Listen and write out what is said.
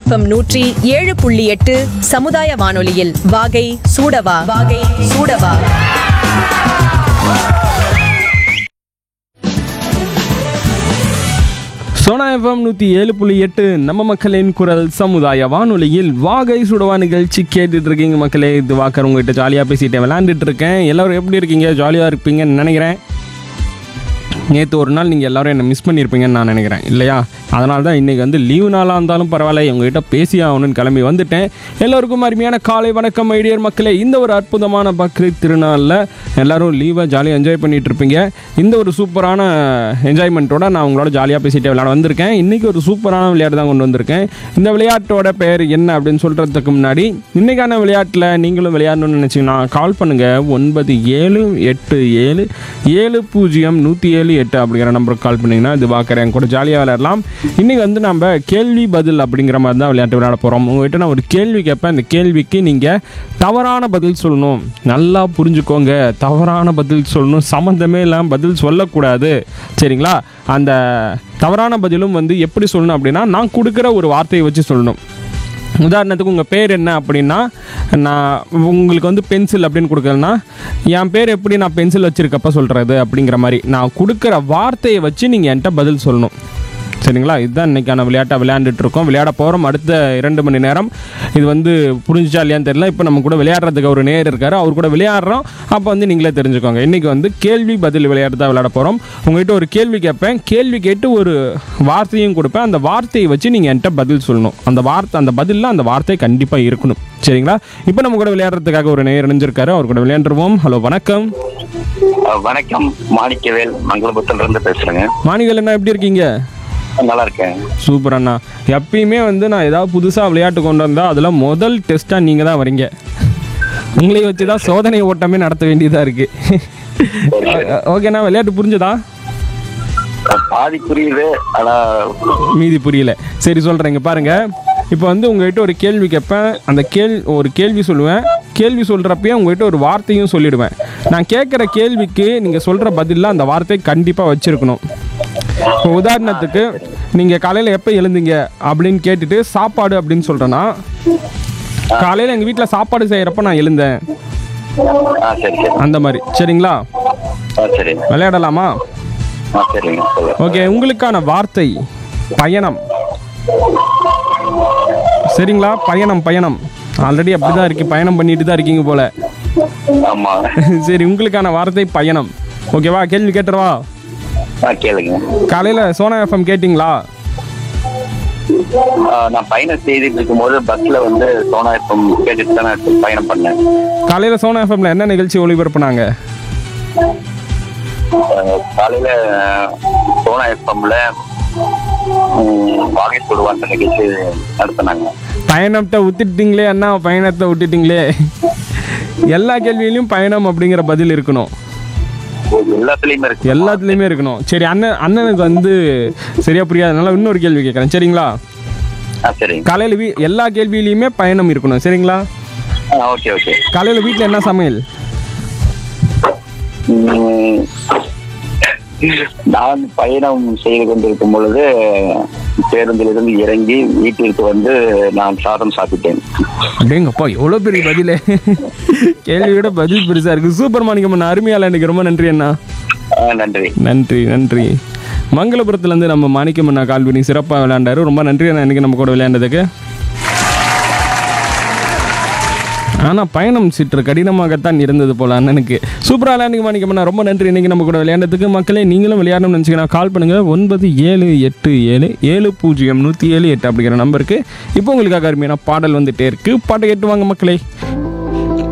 FM நூற்றி ஏழு புள்ளி எட்டு சமுதாய வானொலியில் வாகை சூடவா வாகை சூடவா சோனா எஃப்எம் நூற்றி ஏழு புள்ளி எட்டு நம்ம மக்களின் குரல் சமுதாய வானொலியில் வாகை சுடவா நிகழ்ச்சி கேட்டுட்டு இருக்கீங்க மக்களே இது வாக்கர் உங்ககிட்ட ஜாலியாக பேசிட்டு விளையாண்டுட்டு இருக்கேன் எல்லாரும் எப்படி இருக்கீங்க ஜாலியாக இருப்பீங்கன்னு நினைக்கிறேன் நேற்று ஒரு நாள் நீங்கள் எல்லாரும் என்னை மிஸ் பண்ணியிருப்பீங்கன்னு நான் நினைக்கிறேன் இல்லையா அதனால தான் இன்றைக்கி வந்து லீவு நாளாக இருந்தாலும் பரவாயில்ல உங்ககிட்ட பேசி ஆகணும்னு கிளம்பி வந்துட்டேன் எல்லோருக்கும் அருமையான காலை வணக்கம் ஐடியர் மக்களே இந்த ஒரு அற்புதமான பக்ரீத் திருநாளில் எல்லாரும் லீவை ஜாலியாக என்ஜாய் பண்ணிட்டு இருப்பீங்க இந்த ஒரு சூப்பரான என்ஜாய்மெண்ட்டோட நான் உங்களோட ஜாலியாக பேசிட்டு விளையாட வந்திருக்கேன் இன்றைக்கி ஒரு சூப்பரான விளையாட்டு தான் கொண்டு வந்திருக்கேன் இந்த விளையாட்டோட பெயர் என்ன அப்படின்னு சொல்கிறதுக்கு முன்னாடி இன்றைக்கான விளையாட்டில் நீங்களும் விளையாடணும்னு நினச்சிங்கன்னா கால் பண்ணுங்கள் ஒன்பது ஏழு எட்டு ஏழு ஏழு பூஜ்ஜியம் நூற்றி ஏழு எட்டு அப்படிங்கிற நம்பருக்கு கால் பண்ணிங்கன்னா இது பார்க்குறேன் என் கூட ஜாலியாக விளையாடலாம் இன்றைக்கி வந்து நம்ம கேள்வி பதில் அப்படிங்கிற மாதிரி தான் விளையாட்டு விளையாட போகிறோம் உங்கள்கிட்ட நான் ஒரு கேள்வி கேட்பேன் அந்த கேள்விக்கு நீங்கள் தவறான பதில் சொல்லணும் நல்லா புரிஞ்சுக்கோங்க தவறான பதில் சொல்லணும் சம்மந்தமே இல்லாமல் பதில் சொல்லக்கூடாது சரிங்களா அந்த தவறான பதிலும் வந்து எப்படி சொல்லணும் அப்படின்னா நான் கொடுக்குற ஒரு வார்த்தையை வச்சு சொல்லணும் உதாரணத்துக்கு உங்கள் பேர் என்ன அப்படின்னா நான் உங்களுக்கு வந்து பென்சில் அப்படின்னு கொடுக்குறேன்னா என் பேர் எப்படி நான் பென்சில் வச்சுருக்கப்ப சொல்கிறது அப்படிங்கிற மாதிரி நான் கொடுக்குற வார்த்தையை வச்சு நீங்கள் என்கிட்ட பதில் சொல்லணும் சரிங்களா இதுதான் இன்றைக்கான விளையாட்டை விளையாண்டுட்டு இருக்கோம் விளையாட போகிறோம் அடுத்த இரண்டு மணி நேரம் இது வந்து புரிஞ்சுச்சா இல்லையான்னு தெரியல இப்போ நம்ம கூட விளையாடுறதுக்கு ஒரு நேர் இருக்கார் அவர் கூட விளையாடுறோம் அப்போ வந்து நீங்களே தெரிஞ்சுக்கோங்க இன்றைக்கி வந்து கேள்வி பதில் விளையாட்டு தான் விளையாட போகிறோம் உங்கள்கிட்ட ஒரு கேள்வி கேட்பேன் கேள்வி கேட்டு ஒரு வார்த்தையும் கொடுப்பேன் அந்த வார்த்தையை வச்சு நீங்கள் என்கிட்ட பதில் சொல்லணும் அந்த வார்த்தை அந்த பதிலில் அந்த வார்த்தை கண்டிப்பாக இருக்கணும் சரிங்களா இப்போ நம்ம கூட விளையாடுறதுக்காக ஒரு நேர் இணைஞ்சிருக்காரு அவர் கூட விளையாண்டுருவோம் ஹலோ வணக்கம் அஹ் வணக்கம் மாணிக்கவேல் மங்களபுரத்துல இருந்து பேசுறேங்க மாணிகள் என்ன எப்படி இருக்கீங்க நல்லா இருக்கேன் சூப்பர் அண்ணா எப்பயுமே வந்து நான் ஏதாவது புதுசாக விளையாட்டு கொண்டு வந்தால் அதில் முதல் டெஸ்ட்டாக நீங்கள் தான் வரீங்க உங்களை வச்சு தான் சோதனை ஓட்டமே நடத்த வேண்டியதாக இருக்குது ஓகேண்ணா விளையாட்டு புரிஞ்சுதா அஹ் பாதி புரியுது ஆனா மீதி புரியல சரி சொல்கிறேங்க பாருங்க இப்போ வந்து உங்ககிட்ட ஒரு கேள்வி கேட்பேன் அந்த கேள் ஒரு கேள்வி சொல்லுவேன் கேள்வி சொல்கிறப்பயே உங்ககிட்ட ஒரு வார்த்தையும் சொல்லிடுவேன் நான் கேட்குற கேள்விக்கு நீங்கள் சொல்கிற பதிலில் அந்த வார்த்தை கண்டிப்பாக வச்சுருக்கணும் இப்போ உதாரணத்துக்கு நீங்கள் காலையில் எப்போ எழுந்தீங்க அப்படின்னு கேட்டுட்டு சாப்பாடு அப்படின்னு சொல்கிறேன்னா காலையில் எங்கள் வீட்டில் சாப்பாடு செய்கிறப்ப நான் எழுந்தேன் ஆ சரி சரி அந்த மாதிரி சரிங்களா ஆ சரிங்க விளையாடலாமா ஆ சரிங்க சொல்லுங்க ஓகே உங்களுக்கான வார்த்தை பயணம் சரிங்களா பயணம் பயணம் ஆல்ரெடி அப்படி தான் இருக்கு பயணம் பண்ணிட்டு தான் இருக்கீங்க போல ஆமா சரி உங்களுக்கான வார்த்தை பயணம் ஓகேவா கேள்வி கேட்டுறவா ஆ கேளுங்க காலையில் சோனா எஃப்எம் கேட்டிங்களா ஆ, நான் பயணம் செய்துட்டு இருக்கும்போது பஸ்ல வந்து சோனா எஃப்எம் கேட்டுட்டு தான் நான் பயணம் பண்ணேன் காலையில் சோனா எஃப்எம்ல என்ன நிகழ்ச்சி ஒளிபரப்புனாங்க அஹ் காலையில அஹ், சோனா எஃப்எம்ல வாகை சொல்லுவான்ற நிகழ்ச்சி நடத்தினாங்க பயணத்தை விட்டுட்டீங்களே அண்ணா பயணத்தை விட்டுட்டீங்களே எல்லா கேள்வியிலையும் பயணம் அப்படிங்கிற பதில் இருக்கணும் எல்லாத்துலயுமே இருக்கு எல்லாத்துலேயுமே இருக்கணும் சரி அண்ணன் அண்ணனுக்கு வந்து சரியா புரியாதனால இன்னொரு கேள்வி கேட்குறேன் சரிங்களா ஆ சரிங்க காலையில் வீ எல்லா கேள்வியிலையுமே பயணம் இருக்கணும் சரிங்களா ஆ ஓகே ஓகே காலையில் வீட்டில் என்ன சமையல் உம், நான் பயணம் செய்து கொண்டிருக்கும் பொழுது பேருந்திலிருந்து இறங்கி வீட்டிற்கு வந்து நான் சாதம் சாப்பிட்டேன் அப்படிங்கப்பா எவ்வளோ பெரிய பதிலே கேள்வியோட பதில் பெருசாக இருக்குது சூப்பர் மாணிக்கம் அண்ணா அருமையால் எனக்கு ரொம்ப நன்றி அண்ணா ஆ, நன்றி நன்றி நன்றி மங்களபுரத்துலேருந்து நம்ம மாணிக்கம் அண்ணா கால் பண்ணி சிறப்பாக விளையாண்டாரு ரொம்ப நன்றி அண்ணா இன்னைக்கு நம்ம கூட விளையாண்டதுக்கு ஆனால் பயணம் சற்று கடினமாகத்தான் இருந்தது போல அண்ணனுக்கு சூப்பராக விளையாண்டு மாணிக்கம் அண்ணா ரொம்ப நன்றி இன்னைக்கு நம்ம கூட விளையாண்டதுக்கு மக்களே நீங்களும் விளையாடணும்னு நினச்சிங்கன்னா கால் பண்ணுங்கள் ஒன்பது ஏழு எட்டு ஏழு ஏழு பூஜ்ஜியம் நூற்றி ஏழு எட்டு அப்படிங்கிற நம்பருக்கு இப்போ உங்களுக்காக அருமையான பாடல் வந்துட்டே இருக்கு பாட்டை கேட்டு வாங்க மக்களே